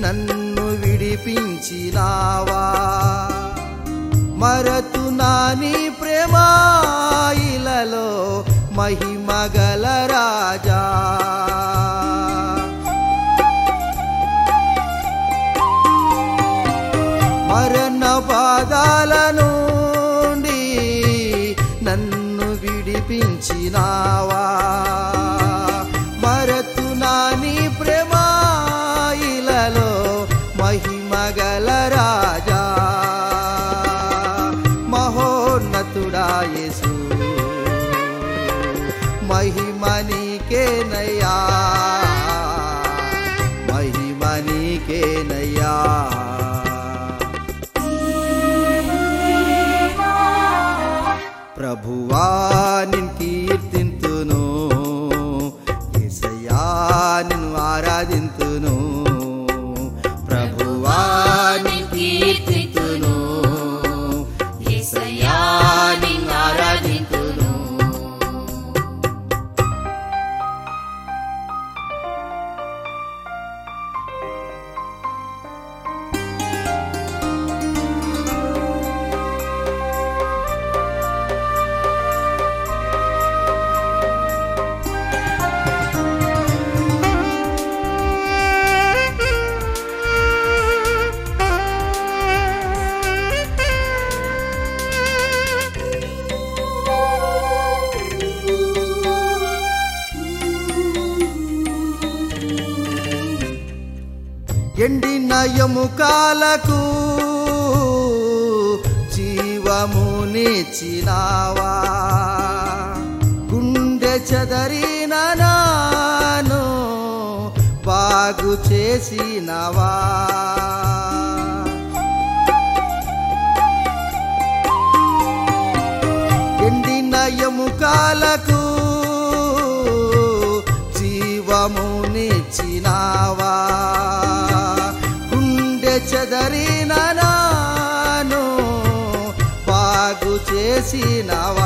నన్ను విడిపించినావా మరతు నాని ప్రేమ ఇలలో మహిమగల రాజా మరణ పాదాల నుండి నన్ను విడిపించినావా మరతు నాని ప్రేమ ఇలలో మహిమగల రాజా మహోన్నతుడా యేసు మహిమ నీకేనయ్యా మహిమ నీకేనయ్యా ప్రభువా నిన్ కీర్తింతును యేసయ్యా నిన్ను ఆరాధింతును ప్రభువా నిన్ కీర్తింతును యేసయ్యా నిన్ను ఆరాధింతును ఎండిన ఎముకాలకు జీవమునిచ్చినావా గుండె చెదరిన నాను బాగు చేసినవా ఎండిన ఎముకాలకు జీవమునిచ్చినావా గుండె చెదరిన నాను బాగు చేసినవా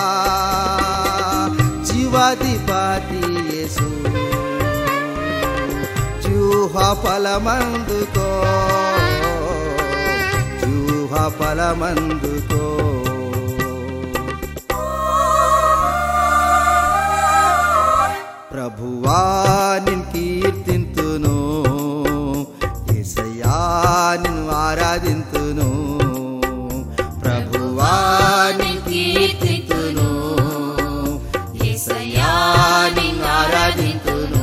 జీవాధిపతి యేసు జూహ ఫలమందుకో జూహ ఫలమందుకో ప్రభువా నిన్ కీర్తింతును యేసయ్యా నిన్ను ఆరాధింతును ప్రభువా నిన్ కీర్తితును యేసయ్యా నిన్ను ఆరాధింతును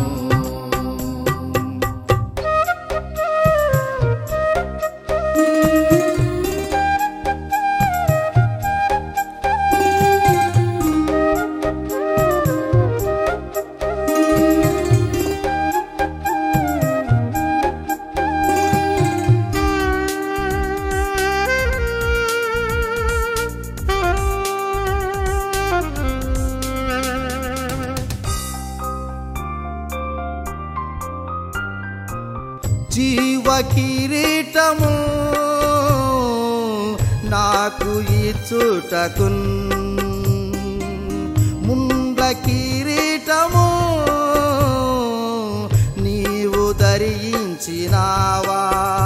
జీవ కిరీటము నాకు ఇచ్చుటకున్ ముండ్ల కిరీటము నీవు ధరించినావా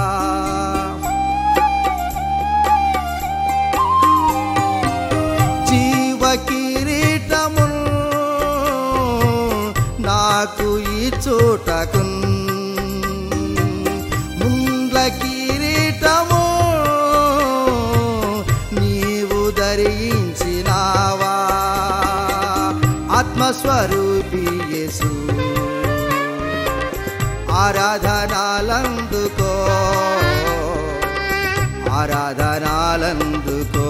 జీవ కిరీటము నాకు ఇచ్చుటకున్ ముండ్ల కిరీటము నీవు ధరించినావా ఆత్మస్వరూపి యేసు ఆరాధనాలందుకో ఆరాధనాలందుకో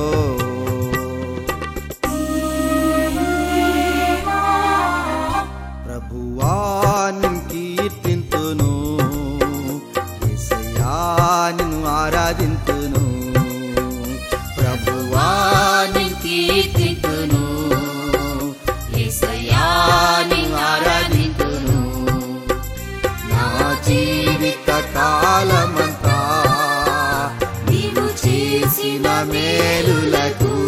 ప్రభువా నిన్ కీర్తింతును యేసయ్యా నిన్ను ఆరాధింతును ప్రభువా నిన్ను కీర్తితును యేసయ్యా నిన్ను ఆరాధింతును నా జీవిత కాలమంతా నీవు చేసిన మేలులకు